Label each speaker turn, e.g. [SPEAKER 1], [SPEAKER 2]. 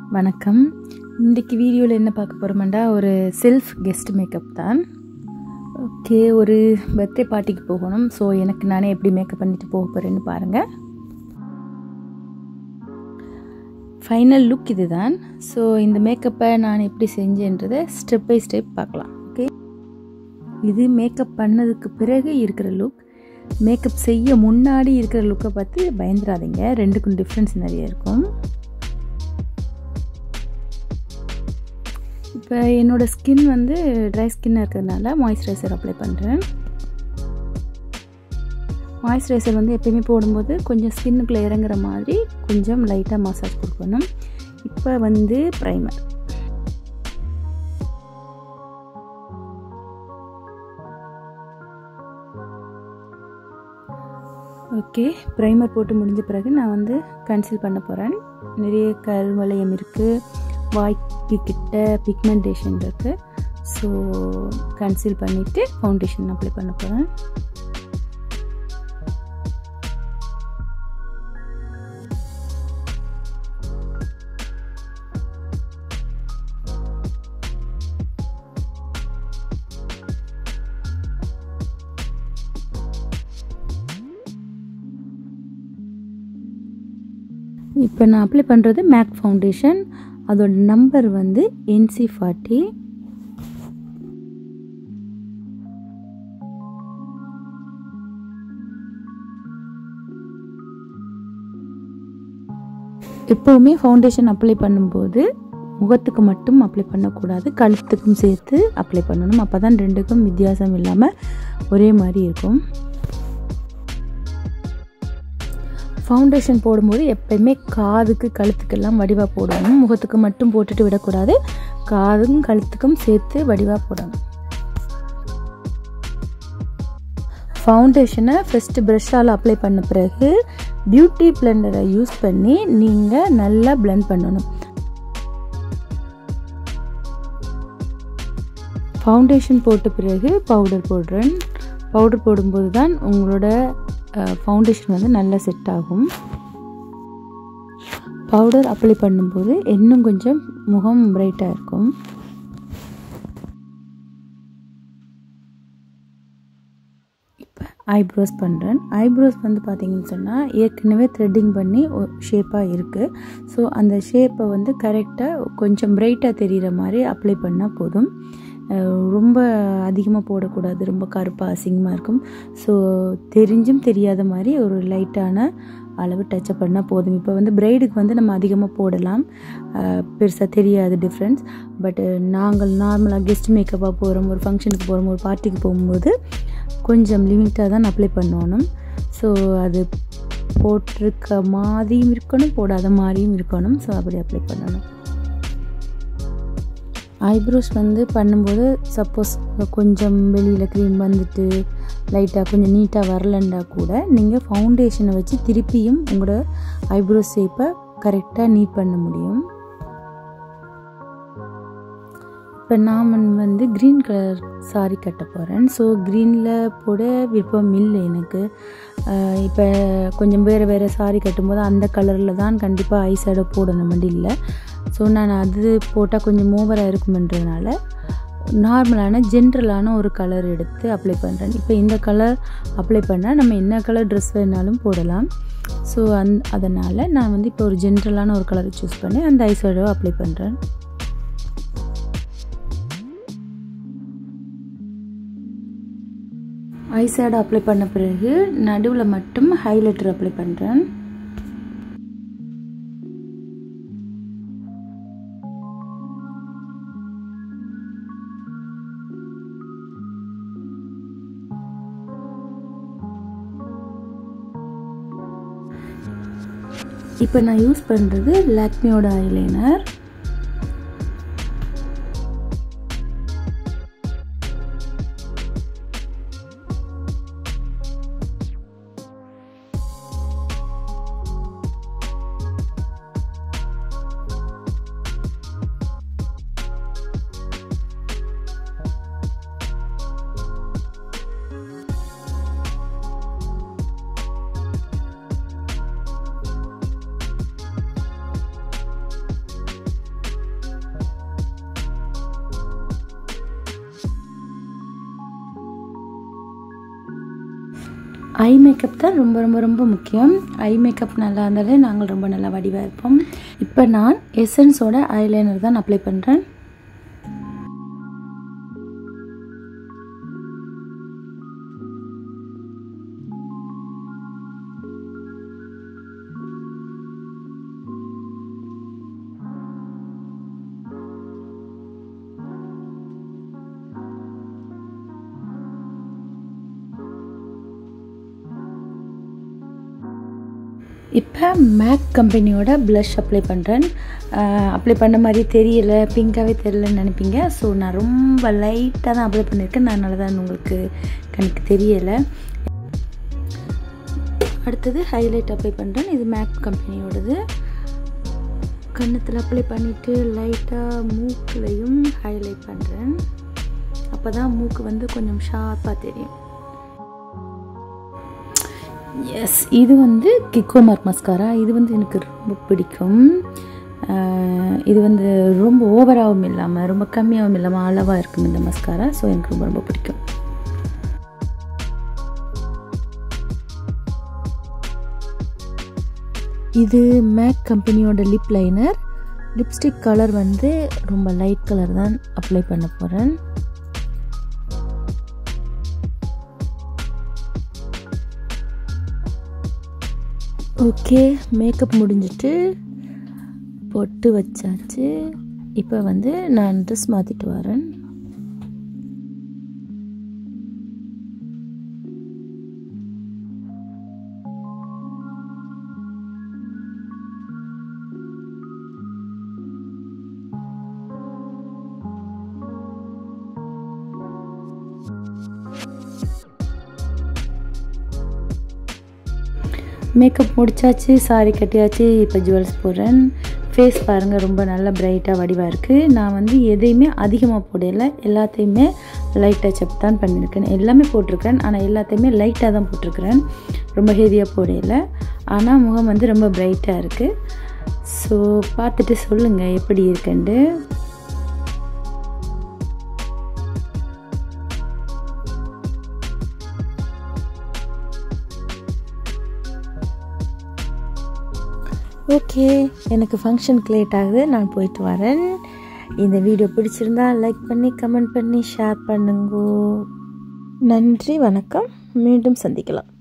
[SPEAKER 1] வணக்கம் இன்றைக்கி வீடியோவில் என்ன பார்க்க போகிறோம்டா ஒரு செல்ஃப் கெஸ்ட் மேக்கப் தான் ஓகே ஒரு பர்த்டே பார்ட்டிக்கு போகணும் ஸோ எனக்கு நானே எப்படி மேக்கப் பண்ணிட்டு போக போகிறேன்னு பாருங்கள் ஃபைனல் லுக் இது தான் ஸோ இந்த மேக்கப்பை நான் எப்படி செஞ்சேன்றதை ஸ்டெப் பை ஸ்டெப் பார்க்கலாம் ஓகே இது மேக்கப் பண்ணதுக்கு பிறகு இருக்கிற லுக் மேக்கப் செய்ய முன்னாடி இருக்கிற லுக்கை பார்த்து பயந்துடாதீங்க ரெண்டுக்கும் டிஃப்ரென்ஸ் நிறைய இருக்கும் இப்போ என்னோடய ஸ்கின் வந்து ட்ரை ஸ்கின்னாக இருக்கிறதுனால மாய்ஸ்சரைசர் அப்ளை பண்ணுறேன் மாய்ஸ்சரைசர் வந்து எப்பயுமே போடும்போது கொஞ்சம் ஸ்கின்னுக்குள்ளே இறங்குற மாதிரி கொஞ்சம் லைட்டாக மசாஜ் கொடுக்கணும் இப்போ வந்து ப்ரைமர் ஓகே ப்ரைமர் போட்டு முடிஞ்ச பிறகு நான் வந்து கன்சீல் பண்ண போகிறேன் நிறைய கல் வளையம் இருக்குது வாய்க்கு கிட்ட பிக்மெண்டேஷன் இருக்குது ஸோ கன்சீல் பண்ணிவிட்டு ஃபவுண்டேஷன் அப்ளை பண்ண போகிறேன் இப்போ நான் அப்ளை பண்ணுறது மேக் ஃபவுண்டேஷன் அதோட நம்பர் வந்து என்சி ஃபார்ட்டி எப்போவுமே ஃபவுண்டேஷன் அப்ளை பண்ணும்போது முகத்துக்கு மட்டும் அப்ளை பண்ணக்கூடாது கழுத்துக்கும் சேர்த்து அப்ளை பண்ணணும் அப்போ தான் ரெண்டுக்கும் வித்தியாசம் இல்லாமல் ஒரே மாதிரி இருக்கும் ஃபவுண்டேஷன் போடும்போது எப்பயுமே காதுக்கு கழுத்துக்கெல்லாம் வடிவாக போடணும் முகத்துக்கு மட்டும் போட்டுட்டு விடக்கூடாது காதும் கழுத்துக்கும் சேர்த்து வடிவாக போடணும் ஃபவுண்டேஷனை ஃபஸ்ட்டு ப்ரெஷ்ஷால் அப்ளை பண்ண பிறகு பியூட்டி பிளெண்டரை யூஸ் பண்ணி நீங்கள் நல்லா பிளெண்ட் பண்ணணும் ஃபவுண்டேஷன் போட்ட பிறகு பவுடர் போடுறேன் பவுடர் போடும்போது தான் உங்களோட ஃபவுண்டேஷன் வந்து நல்லா செட் ஆகும் பவுடர் அப்ளை பண்ணும்போது இன்னும் கொஞ்சம் முகம் பிரைட்டாக இருக்கும் இப்போ ஐப்ரோஸ் பண்ணுறேன் ஐப்ரோஸ் வந்து பார்த்திங்கன்னு சொன்னால் ஏற்கனவே த்ரெட்டிங் பண்ணி ஷேப்பாக இருக்குது ஸோ அந்த ஷேப்பை வந்து கரெக்டாக கொஞ்சம் பிரைட்டாக தெரிகிற மாதிரி அப்ளை பண்ணால் போதும் ரொம்ப அதிகமாக போடக்கூடாது ரொம்ப கருப்பாக அசிங்கமாக இருக்கும் ஸோ தெரிஞ்சும் தெரியாத மாதிரி ஒரு லைட்டான அளவு டச்சப் பண்ணால் போதும் இப்போ வந்து பிரைடுக்கு வந்து நம்ம அதிகமாக போடலாம் பெருசாக தெரியாது டிஃப்ரென்ஸ் பட் நாங்கள் நார்மலாக கெஸ்ட் மேக்கப்பாக போகிறோம் ஒரு ஃபங்க்ஷனுக்கு போகிறோம் ஒரு பார்ட்டிக்கு போகும்போது கொஞ்சம் லிமிட்டாக தான் அப்ளை பண்ணணும் ஸோ அது போட்டிருக்க மாதிரியும் இருக்கணும் போடாத மாதிரியும் இருக்கணும் ஸோ அப்படி அப்ளை பண்ணணும் ஐப்ரோஸ் வந்து பண்ணும்போது சப்போஸ் கொஞ்சம் வெளியில் க்ரீம் வந்துட்டு லைட்டாக கொஞ்சம் நீட்டாக வரலண்டா கூட நீங்கள் ஃபவுண்டேஷனை வச்சு திருப்பியும் உங்களோட ஐப்ரோஸ் ஷேப்பை கரெக்டாக நீட் பண்ண முடியும் இப்போ நான் வந்து க்ரீன் கலர் சாரி கட்ட போகிறேன் ஸோ க்ரீனில் போட விருப்பம் இல்லை எனக்கு இப்போ கொஞ்சம் வேறு வேறு சாரி கட்டும்போது அந்த கலரில் தான் கண்டிப்பாக ஐ ஷேடோ போடணும் இல்லை ஸோ நான் அது போட்டால் கொஞ்சம் ஓவராக இருக்குமென்றதுனால நார்மலான ஜென்ரலான ஒரு கலர் எடுத்து அப்ளை பண்ணுறேன் இப்போ இந்த கலர் அப்ளை பண்ணால் நம்ம என்ன கலர் ட்ரெஸ் வேணாலும் போடலாம் ஸோ அந் அதனால் நான் வந்து இப்போ ஒரு ஜென்ரலான ஒரு கலரை சூஸ் பண்ணி அந்த ஐஷேடோவை அப்ளை பண்ணுறேன் ஐஷேடோ அப்ளை பண்ண பிறகு நடுவில் மட்டும் ஹைலைட்டர் அப்ளை பண்ணுறேன் இப்போ நான் யூஸ் பண்ணுறது லாக்மியோட ஐலைனர் ஐ மேக்கப் தான் ரொம்ப ரொம்ப ரொம்ப முக்கியம் ஐ மேக்கப் நல்லா இருந்தாலே நாங்கள் ரொம்ப நல்லா வடிவாக இருப்போம் இப்போ நான் எசன்ஸோட ஐலைனர் தான் அப்ளை பண்ணுறேன் இப்போ மேக் கம்பெனியோட ப்ளஷ் அப்ளை பண்ணுறேன் அப்ளை பண்ண மாதிரி தெரியல பிங்காகவே தெரியலன்னு நினைப்பீங்க ஸோ நான் ரொம்ப லைட்டாக தான் அப்ளை பண்ணியிருக்கேன் அதனால தான் உங்களுக்கு கணக்கு தெரியலை அடுத்தது ஹைலைட் அப்ளை பண்ணுறேன் இது மேக் கம்பெனியோடது கன்னத்தில் அப்ளை பண்ணிவிட்டு லைட்டாக மூக்குலையும் ஹைலைட் பண்ணுறேன் அப்போ தான் மூக்கு வந்து கொஞ்சம் ஷார்ப்பாக தெரியும் எஸ் இது வந்து கிக்கோ மார்க் மஸ்காரா இது வந்து எனக்கு ரொம்ப பிடிக்கும் இது வந்து ரொம்ப ஓவராகவும் இல்லாமல் ரொம்ப கம்மியாகவும் இல்லாமல் அளவாக இருக்கும் இந்த மஸ்காரா ஸோ எனக்கு ரொம்ப ரொம்ப பிடிக்கும் இது மேக் கம்பெனியோட லிப் லைனர் லிப்ஸ்டிக் கலர் வந்து ரொம்ப லைட் கலர் தான் அப்ளை பண்ண போகிறேன் ஓகே மேக்கப் முடிஞ்சிட்டு பொட்டு வச்சாச்சு இப்போ வந்து நான் ட்ரெஸ் மாற்றிட்டு வரேன் மேக்கப் முடிச்சாச்சு சாரி கட்டியாச்சு இப்போ ஜுவல்ஸ் போடுறேன் ஃபேஸ் பாருங்கள் ரொம்ப நல்லா பிரைட்டாக வடிவாக இருக்குது நான் வந்து எதையுமே அதிகமாக போடலை எல்லாத்தையுமே லைட் டச்சப் தான் பண்ணியிருக்கேன் எல்லாமே போட்டிருக்கேன் ஆனால் எல்லாத்தையுமே லைட்டாக தான் போட்டிருக்கிறேன் ரொம்ப ஹெவியாக போடலை ஆனால் முகம் வந்து ரொம்ப பிரைட்டாக இருக்குது ஸோ பார்த்துட்டு சொல்லுங்கள் எப்படி இருக்குன்ட்டு ஓகே எனக்கு ஃபங்க்ஷனுக்கு லேட் ஆகுது நான் போயிட்டு வரேன் இந்த வீடியோ பிடிச்சிருந்தா லைக் பண்ணி கமெண்ட் பண்ணி ஷேர் பண்ணுங்க நன்றி வணக்கம் மீண்டும் சந்திக்கலாம்